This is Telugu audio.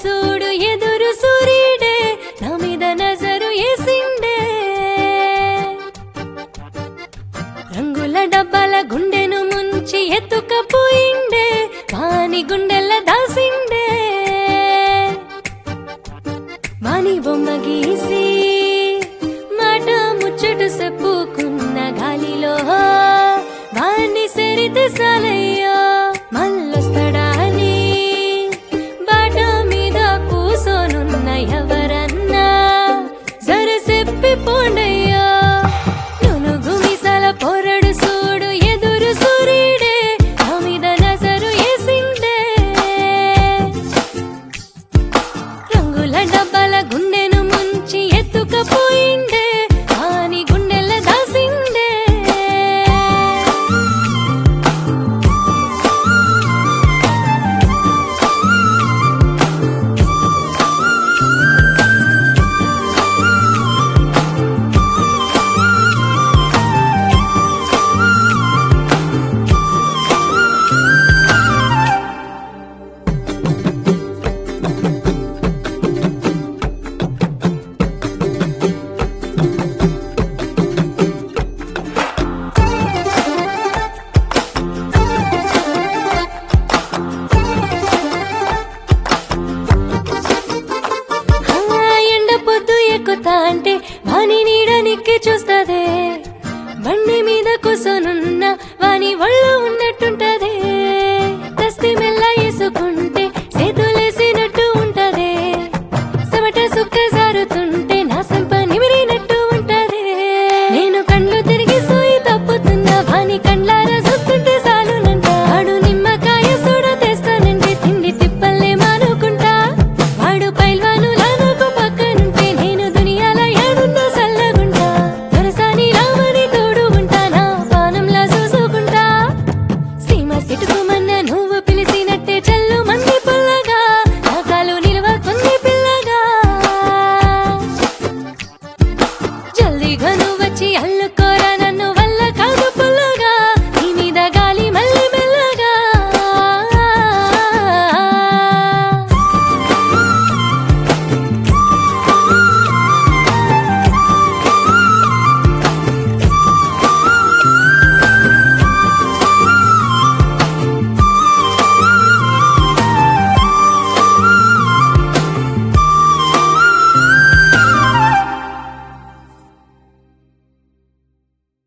సూడు ఎదురు సూర్యుడే నా మీద నజరు ఏసిండే రంగుల డబ్బాల గుండెను ముంచి ఎత్తుకపోయిండే వాని గుండెల దాసిండే వాని బొమ్మ గీసి మాట ముచ్చటు చెప్పుకున్న గాలిలో వాణ్ణి సరితే సాలయ్యా మల్లొస్తాడా అని బాట మీద కూసోనున్న ఎవరన్నా జర చెప్పి పోండయ్యా నునుగు మీసాల పొరడు సూడు ఎదురు సూర్యుడే నా మీద నజరు ఏసిండే రంగుల డబ్బాల గుండెను ముంచి ఎత్తుకపోయిండే ఆని గుండెల దాసిండే ఆ, ఎండ పొద్దు ఎక్కుతా అంటే వాని నీడ నిక్కి చూస్తదే బండి మీద కూసోనున్న వాని ఒళ్ళు ఉన్న